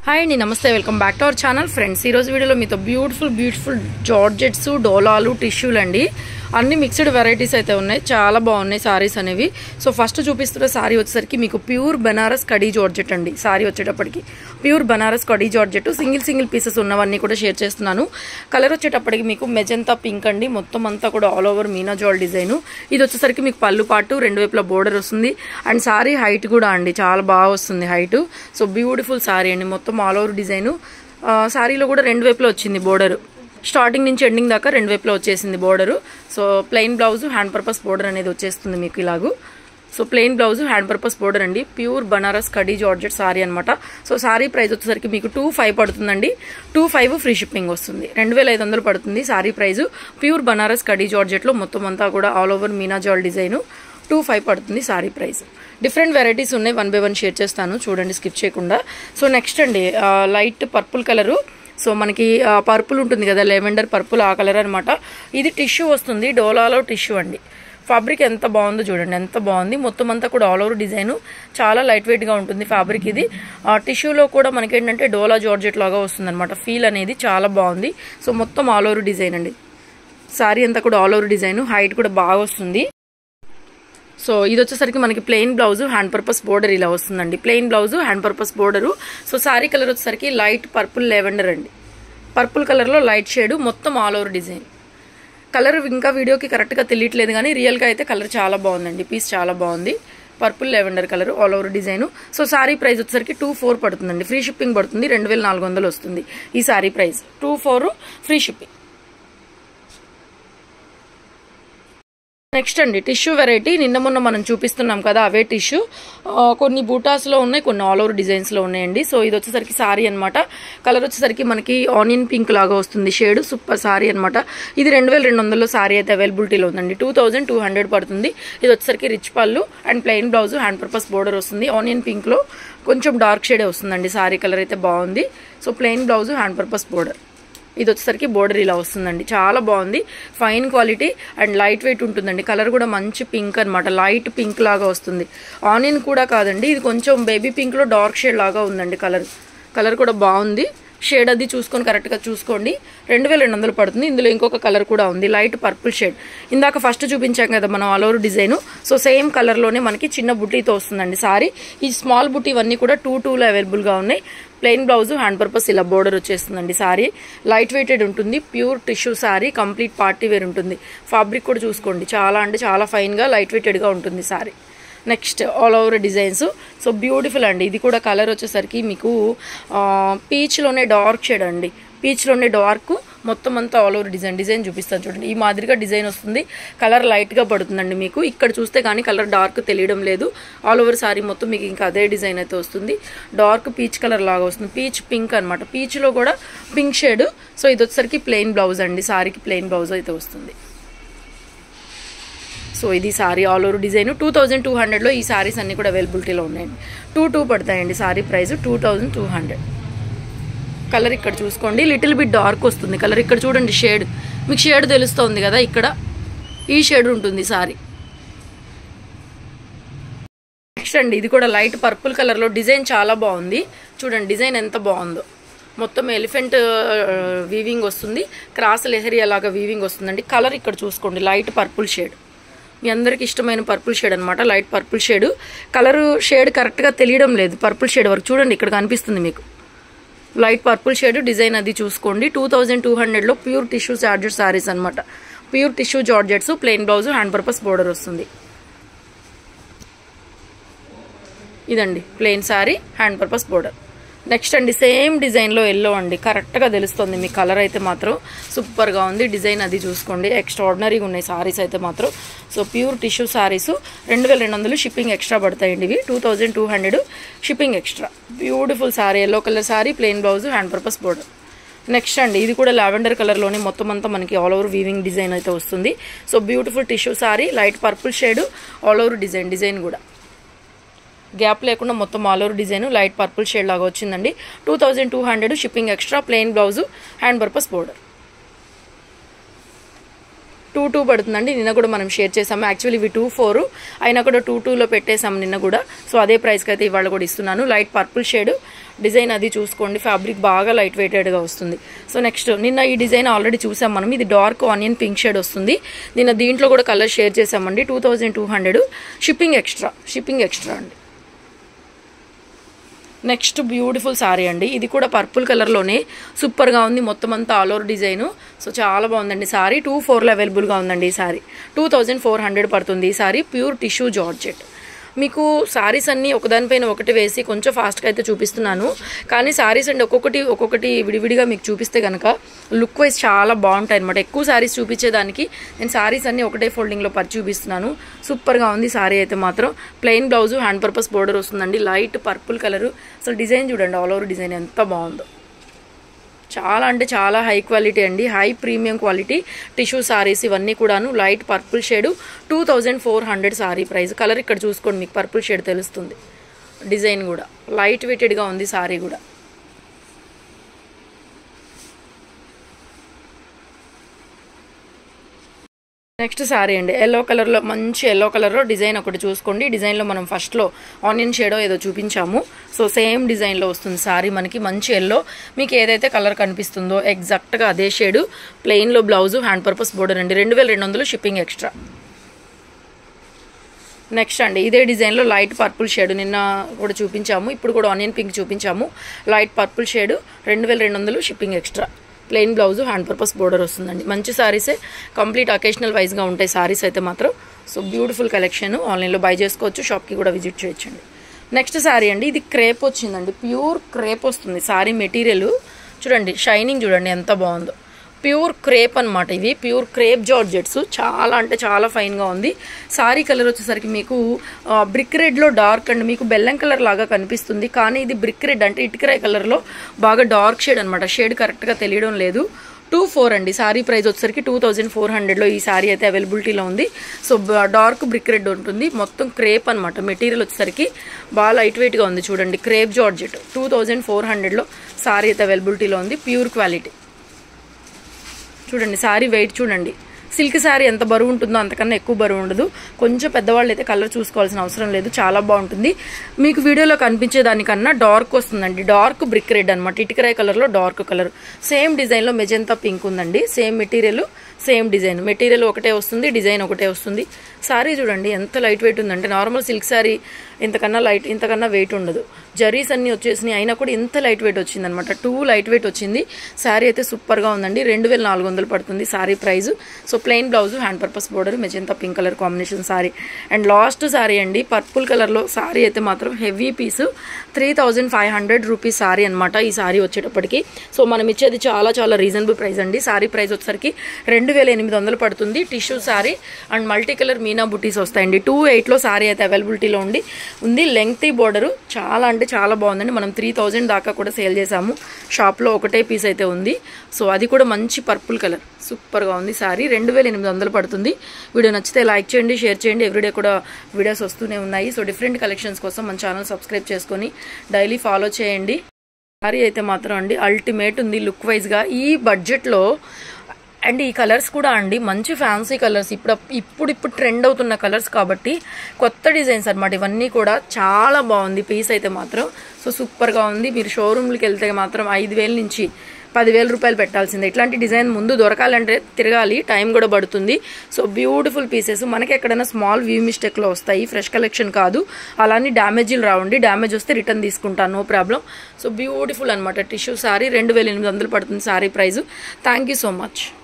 hi అండి నమస్తే welcome back to our channel friends ఈరోజు వీడియోలో మీతో బ్యూటిఫుల్ బ్యూటిఫుల్ జార్జెట్స్ డోలాలు టిష్యూలు అండి అన్ని మిక్స్డ్ వెరైటీస్ అయితే ఉన్నాయి చాలా బాగున్నాయి సారీస్ అనేవి సో ఫస్ట్ చూపిస్తున్న సారీ వచ్చేసరికి మీకు ప్యూర్ బనారస్ కడీ జార్జెట్ అండి సారీ వచ్చేటప్పటికి ప్యూర్ బనారస్ కడీ జార్జెట్ సింగిల్ సింగిల్ పీసెస్ ఉన్నవన్నీ కూడా షేర్ చేస్తున్నాను కలర్ వచ్చేటప్పటికి మీకు మెజంతా పింక్ అండి మొత్తం అంతా కూడా ఆల్ ఓవర్ మీనా జాల్ డిజైన్ ఇది వచ్చేసరికి మీకు పళ్ళు పాటు రెండు వైపుల బోర్డర్ వస్తుంది అండ్ సారీ హైట్ కూడా అండి చాలా బాగా వస్తుంది హైట్ సో బ్యూటిఫుల్ సారీ అండి మొత్తం ఆల్ ఓవర్ డిజైన్ సారీలో కూడా రెండు వైపులో వచ్చింది బోర్డర్ స్టార్టింగ్ నుంచి ఎండింగ్ దాకా రెండు వైపులో వచ్చేసింది border so plain blouse hand purpose border అనేది వచ్చేస్తుంది మీకు ఇలాగూ so plain blouse hand purpose border అండి ప్యూర్ బనారస్ కడీ జార్జెట్ సారీ అనమాట సో సారీ ప్రైస్ వచ్చేసరికి మీకు టూ ఫైవ్ పడుతుందండి టూ ఫైవ్ ఫ్రీ షిప్పింగ్ వస్తుంది రెండు వేల ఐదు వందలు పడుతుంది సారీ ప్రైస్ ప్యూర్ బనారస్ కడీ జార్జెట్లో మొత్తం అంతా కూడా ఆల్ ఓవర్ మీనా జాల్ డిజైన్ టూ ఫైవ్ పడుతుంది సారీ ప్రైస్ డిఫరెంట్ వెరైటీస్ ఉన్నాయి వన్ బై వన్ షేర్ చేస్తాను చూడండి స్కిప్ చేయకుండా సో నెక్స్ట్ అండి లైట్ పర్పుల్ కలరు సో మనకి పర్పుల్ ఉంటుంది కదా లెవెండర్ పర్పుల్ ఆ కలర్ అనమాట ఇది టిష్యూ వస్తుంది డోలాలో టిష్యూ అండి ఫ్యాబ్రిక్ ఎంత బాగుందో చూడండి ఎంత బాగుంది మొత్తం అంతా కూడా ఆల్ ఓవర్ డిజైన్ చాలా లైట్ వెయిట్గా ఉంటుంది ఫ్యాబ్రిక్ ఇది టిష్యూలో కూడా మనకి ఏంటంటే డోలా జార్జెట్ లాగా వస్తుంది అనమాట ఫీల్ అనేది చాలా బాగుంది సో మొత్తం ఆల్ ఓవర్ డిజైన్ అండి సారీ అంతా కూడా ఆల్ ఓవర్ డిజైన్ హైట్ కూడా బాగా వస్తుంది సో ఇది వచ్చేసరికి మనకి plain blouse hand purpose border ఇలా వస్తుందండి plain blouse hand purpose border so sari colour వచ్చేసరికి లైట్ పర్పుల్ లెవెండర్ అండి పర్పుల్ కలర్లో లైట్ షేడ్ మొత్తం ఆల్ ఓవర్ డిజైన్ కలర్ ఇంకా వీడియోకి కరెక్ట్గా తెలియట్లేదు కానీ రియల్గా అయితే కలర్ చాలా బాగుందండి పీస్ చాలా బాగుంది purple lavender colour all over design so sari price వచ్చేసరికి టూ ఫోర్ పడుతుందండి ఫ్రీ షిప్పింగ్ పడుతుంది రెండు వేల నాలుగు వందలు వస్తుంది ఈ sari price two four free shipping next అండి టిష్యూ వెరైటీ నిన్న మొన్న మనం చూపిస్తున్నాం కదా అవే టిష్యూ కొన్ని బూటాస్లో ఉన్నాయి కొన్ని ఆల్ ఓవర్ డిజైన్స్లో ఉన్నాయండి సో ఇది వచ్చేసరికి సారీ అనమాట కలర్ వచ్చేసరికి మనకి ఆనియన్ పింక్ లాగా వస్తుంది షేడ్ సూపర్ సారీ అనమాట ఇది రెండు వేల రెండు వందల్లో సారీ అయితే అవైలబిలిటీలో ఉందండి టూ థౌజండ్ టూ హండ్రెడ్ పడుతుంది ఇది వచ్చేసరికి rich pallu and plain blouse hand purpose border వస్తుంది ఆనియన్ పింక్లో కొంచెం డార్క్ షేడే వస్తుందండి సారీ కలర్ అయితే బాగుంది so plain blouse hand purpose border ఇది వచ్చేసరికి బోర్డర్ ఇలా వస్తుందండి చాలా బాగుంది fine quality and light weight ఉంటుందండి కలర్ కూడా మంచి పింక్ అనమాట లైట్ పింక్ లాగా వస్తుంది ఆనియన్ కూడా కాదండి ఇది కొంచెం బేబీ పింక్లో డార్క్ షేడ్ లాగా ఉందండి కలర్ కలర్ కూడా బాగుంది షేడ్ అది చూసుకొని కరెక్ట్గా చూసుకోండి రెండు వేల రెండు వందలు పడుతుంది ఇందులో ఇంకొక కలర్ కూడా ఉంది లైట్ పర్పుల్ షేడ్ ఇందాక ఫస్ట్ చూపించాం కదా మనం all over design so same కలర్లోనే మనకి చిన్న బుట్టీతో వస్తుందండి సారీ ఈ స్మాల్ బుట్టి ఇవన్నీ కూడా టూ టూలో అవైలబుల్గా ఉన్నాయి ప్లెయిన్ బ్లౌజ్ హ్యాండ్ పర్పస్ ఇలా బోర్డర్ వచ్చేస్తుందండి సారీ లైట్ వెయిటెడ్ ఉంటుంది pure tissue sari complete party wear ఉంటుంది ఫ్యాబ్రిక్ కూడా చూసుకోండి చాలా అంటే చాలా ఫైన్గా లైట్ వెయిటెడ్గా ఉంటుంది sari next all over designs so beautiful అండి ఇది కూడా కలర్ వచ్చేసరికి మీకు పీచ్లోనే డార్క్ షేడ్ అండి పీచ్లోనే డార్క్ మొత్తం అంతా ఆల్ ఓవర్ డిజైన్ డిజైన్ చూపిస్తాను చూడండి ఈ మాదిరిగా డిజైన్ వస్తుంది కలర్ లైట్గా పడుతుందండి మీకు ఇక్కడ చూస్తే కానీ కలర్ డార్క్ తెలియడం లేదు ఆల్ ఓవర్ సారీ మొత్తం మీకు ఇంకా అదే డిజైన్ అయితే వస్తుంది డార్క్ పీచ్ కలర్ లాగా వస్తుంది పీచ్ పింక్ అనమాట పీచ్లో కూడా పింక్ షేడ్ సో ఇది వచ్చేసరికి ప్లెయిన్ బ్లౌజ్ అండి సారీకి ప్లెయిన్ బ్లౌజ్ అయితే వస్తుంది సో ఇది sari all over design two thousand two హండ్రెడ్లో ఈ సారీస్ అన్నీ కూడా అవైలబిలిటీలో ఉన్నాయండి టూ టూ పడతాయండి sari price two thousand two hundred colour ఇక్కడ చూసుకోండి లిటిల్ బిట్ డార్క్ వస్తుంది కలర్ ఇక్కడ చూడండి షేడ్ మీకు షేడ్ తెలుస్తుంది కదా ఇక్కడ ఈ షేడ్ ఉంటుంది సారీ నెక్స్ట్ అండి ఇది కూడా లైట్ పర్పుల్ కలర్లో డిజైన్ చాలా బాగుంది చూడండి డిజైన్ ఎంత బాగుందో మొత్తం ఎలిఫెంట్ వీవింగ్ వస్తుంది క్రాస్ లెహరీ అలాగా వీవింగ్ వస్తుందండి కలర్ ఇక్కడ చూసుకోండి లైట్ పర్పుల్ షేడ్ మీ అందరికి ఇష్టమైన పర్పుల్ షేడ్ అనమాట light purple shade colour shade కరెక్ట్గా తెలియడం లేదు పర్పుల్ షేడ్ వరకు చూడండి ఇక్కడ కనిపిస్తుంది మీకు లైట్ పర్పుల్ షేడ్ డిజైన్ అది చూసుకోండి టూ థౌజండ్ టూ హండ్రెడ్లో ప్యూర్ టిష్యూ జార్జెట్ సారీస్ అనమాట pure tissue georgettes plain blouse hand purpose border వస్తుంది ఇదండి plain sari hand purpose border next అండి సేమ్ డిజైన్లో ఎల్లో అండి కరెక్ట్గా తెలుస్తుంది మీ కలర్ అయితే మాత్రం సూపర్గా ఉంది డిజైన్ అది చూసుకోండి ఎక్స్ట్రాడినరీగా ఉన్నాయి సారీస్ అయితే మాత్రం సో ప్యూర్ టిష్యూ సారీస్ రెండు వేల రెండు వందలు షిప్పింగ్ ఎక్స్ట్రా పడతాయండి ఇవి two thousand two hundred shipping extra beautiful sari yellow colour sari plain blouse hand purpose border next అండి ఇది కూడా లావెండర్ కలర్లోనే మొత్తం అంతా మనకి ఆల్ ఓవర్ వీవింగ్ డిజైన్ అయితే వస్తుంది so beautiful tissue sari light purple shade all over design design కూడా గ్యాప్ లేకుండా మొత్తం all over design light purple shade లాగా వచ్చిందండి two thousand two hundred shipping extra plain blouse hand purpose border two two పడుతుందండి నిన్న కూడా మనం షేర్ చేసాము యాక్చువల్లీ ఇవి టూ ఫోర్ అయినా కూడా టూ టూలో పెట్టేసాము నిన్న కూడా సో అదే ప్రైస్కి అయితే ఇవాళ కూడా ఇస్తున్నాను లైట్ పర్పుల్ షేడ్ డిజైన్ అది చూసుకోండి ఫ్యాబ్రిక్ బాగా లైట్ వెయిటెడ్గా వస్తుంది సో నెక్స్ట్ నిన్న ఈ డిజైన్ ఆల్రెడీ చూసాం మనం ఇది డార్క్ ఆనియన్ పింక్ షేడ్ వస్తుంది నిన్న దీంట్లో కూడా కలర్ షేర్ చేసామండి two thousand two hundred shipping extra shipping extra అండి నెక్స్ట్ బ్యూటిఫుల్ సారీ అండి ఇది కూడా పర్పుల్ కలర్లోనే సూపర్గా ఉంది మొత్తం అంతా ఆల్ ఓవర్ డిజైన్ సో చాలా బాగుందండి సారీ టూ ఫోర్లో అవైలబుల్గా ఉందండి ఈ sari two thousand four hundred పడుతుంది ఈ సారీ ప్యూర్ టిష్యూ జార్జెట్ మీకు సారీస్ అన్నీ ఒకదానిపైన ఒకటి వేసి కొంచెం ఫాస్ట్గా అయితే చూపిస్తున్నాను కానీ సారీస్ అండి ఒక్కొక్కటి ఒక్కొక్కటి విడివిడిగా మీకు చూపిస్తే కనుక లుక్ వైజ్ చాలా బాగుంటాయి అనమాట ఎక్కువ సారీస్ చూపించేదానికి నేను సారీస్ అన్నీ ఒకటే ఫోల్డింగ్లో పరి చూపిస్తున్నాను సూపర్గా ఉంది సారీ అయితే మాత్రం plain blouse hand purpose border వస్తుందండి లైట్ పర్పుల్ కలర్ అసలు డిజైన్ చూడండి ఆల్ ఓవర్ డిజైన్ ఎంత బాగుందో చాలా అంటే చాలా హై క్వాలిటీ అండి high premium quality tissue saris ఇవన్నీ కూడాను light purple shade two thousand four hundred sari price colour ఇక్కడ చూసుకోండి మీకు పర్పుల్ షేడ్ తెలుస్తుంది డిజైన్ కూడా లైట్ వెయిటెడ్గా ఉంది సారీ కూడా నెక్స్ట్ సారీ అండి ఎల్లో కలర్లో మంచి ఎల్లో కలర్లో డిజైన్ ఒకటి చూసుకోండి డిజైన్లో మనం ఫస్ట్లో ఆనియన్ షేడో ఏదో చూపించాము సో సేమ్ డిజైన్లో వస్తుంది సారీ మనకి మంచి ఎల్లో మీకు ఏదైతే కలర్ కనిపిస్తుందో ఎగ్జాక్ట్గా అదే షేడు ప్లెయిన్లో బ్లౌజు హ్యాండ్ పర్పస్ బోర్డర్ అండి రెండు వేల రెండు వందలు షిప్పింగ్ ఎక్స్ట్రా నెక్స్ట్ అండి ఇదే డిజైన్లో లైట్ పర్పుల్ షేడ్ నిన్న కూడా చూపించాము ఇప్పుడు కూడా ఆనియన్ పింక్ చూపించాము లైట్ పర్పుల్ షేడ్ రెండు వేల రెండు వందలు shipping extra plain blouse hand purpose border వస్తుందండి మంచి సారీసే కంప్లీట్ అకేషనల్ వైజ్గా ఉంటాయి సారీస్ అయితే మాత్రం సో బ్యూటిఫుల్ కలెక్షన్ ఆన్లైన్లో బై చేసుకోవచ్చు షాప్కి కూడా విజిట్ చేయొచ్చండి నెక్స్ట్ సారీ అండి ఇది క్రేప్ వచ్చిందండి ప్యూర్ క్రేప్ వస్తుంది సారీ మెటీరియల్ చూడండి షైనింగ్ చూడండి ఎంత బాగుందో ప్యూర్ క్రేప్ అనమాట ఇవి ప్యూర్ క్రేప్ జార్జెట్స్ చాలా అంటే చాలా ఫైన్గా ఉంది సారీ కలర్ వచ్చేసరికి మీకు బ్రిక్ రెడ్లో డార్క్ అండ్ మీకు బెల్లం కలర్ లాగా కనిపిస్తుంది కానీ ఇది బ్రిక్ రెడ్ అంటే ఇటుకరాయ్ కలర్లో బాగా డార్క్ షేడ్ అనమాట షేడ్ కరెక్ట్గా తెలియడం లేదు టూ ఫోర్ అండి సారీ ప్రైస్ వచ్చేసరికి టూ థౌజండ్ ఫోర్ హండ్రెడ్లో ఈ సారీ అయితే అవైలబిలిటీలో ఉంది సో డార్క్ బ్రిక్ రెడ్ ఉంటుంది మొత్తం క్రేప్ అనమాట మెటీరియల్ వచ్చేసరికి బాగా లైట్ వెయిట్గా ఉంది చూడండి crepe georgette two thousand four హండ్రెడ్లో సారీ అయితే అవైలబిలిటీలో ఉంది ప్యూర్ క్వాలిటీ చూడండి సారీ వెయిట్ చూడండి సిల్క్ శారీ ఎంత బరువు ఉంటుందో అంతకన్నా ఎక్కువ బరువు ఉండదు కొంచెం పెద్దవాళ్ళు అయితే కలర్ చూసుకోవాల్సిన అవసరం లేదు చాలా బాగుంటుంది మీకు వీడియోలో కనిపించే దానికన్నా డార్క్ వస్తుందండి డార్క్ బ్రిక్ రెడ్ అనమాట ఇటుకరాయ్ కలర్లో డార్క్ కలర్ సేమ్ డిజైన్లో మెజెంతా పింక్ ఉందండి same material same design material ఒకటే వస్తుంది డిజైన్ ఒకటే వస్తుంది సారీ చూడండి ఎంత లైట్ వెయిట్ ఉందంటే నార్మల్ సిల్క్ శారీ ఇంతకన్నా లైట్ ఇంతకన్నా వెయిట్ ఉండదు జరీస్ అన్ని వచ్చేసినాయి అయినా కూడా ఇంత లైట్ వెయిట్ వచ్చింది అనమాట టూ లైట్ వెయిట్ వచ్చింది శారీ అయితే సూపర్గా ఉందండి రెండు వేల నాలుగు వందలు పడుతుంది sari price so plain blouse hand purpose border magenta pink colour combination sari and last sari అండి పర్పుల్ కలర్లో సారీ అయితే మాత్రం heavy piece three thousand five hundred rupees sari అనమాట ఈ సారీ వచ్చేటప్పటికి సో మనం ఇచ్చేది చాలా చాలా రీజనబుల్ ప్రైస్ అండి సారీ ప్రైస్ వచ్చేసరికి రెండు వేల ఎనిమిది వందలు పడుతుంది tissue sari and multi colour మీనా బుటీస్ వస్తాయండి టూ ఎయిట్లో సారీ అయితే అవైలబిలిటీలో ఉండి ఉంది లెంగ్తీ బోర్డరు చాలా అంటే చాలా బాగుందండి మనం త్రీ థౌజండ్ దాకా కూడా సేల్ చేసాము షాప్లో ఒకటే పీస్ అయితే ఉంది సో అది కూడా మంచి పర్పుల్ కలర్ సూపర్గా ఉంది సారీ రెండు వేల ఎనిమిది వందలు పడుతుంది వీడియో నచ్చితే లైక్ చేయండి షేర్ చేయండి ఎవ్రీడే కూడా వీడియోస్ వస్తూనే ఉన్నాయి సో డిఫరెంట్ కలెక్షన్స్ కోసం మన ఛానల్ సబ్స్క్రైబ్ చేసుకొని డైలీ ఫాలో చేయండి సారీ అయితే మాత్రం అండి అల్టిమేట్ ఉంది లుక్ వైజ్గా ఈ బడ్జెట్లో అండ్ ఈ కలర్స్ కూడా అండి మంచి ఫ్యాన్సీ కలర్స్ ఇప్పుడు ఇప్పుడు ఇప్పుడు ట్రెండ్ అవుతున్న కలర్స్ కాబట్టి కొత్త డిజైన్స్ అనమాట ఇవన్నీ కూడా చాలా బాగుంది పీస్ అయితే మాత్రం సో సూపర్గా ఉంది మీరు షోరూమ్కి వెళ్తే మాత్రం ఐదు వేల నుంచి పదివేల రూపాయలు పెట్టాల్సిందే ఇట్లాంటి డిజైన్ ముందు దొరకాలంటే తిరగాలి టైం కూడా పడుతుంది సో బ్యూటిఫుల్ పీసెస్ మనకి ఎక్కడైనా స్మాల్ వ్యూ మిస్టేక్లో వస్తాయి ఫ్రెష్ కలెక్షన్ కాదు అలానే డ్యామేజీలు రావండి డ్యామేజ్ వస్తే రిటర్న్ తీసుకుంటాను నో ప్రాబ్లం సో బ్యూటిఫుల్ అనమాట టిష్యూ సారీ రెండు వేల ఎనిమిది వందలు పడుతుంది sari price thank you so much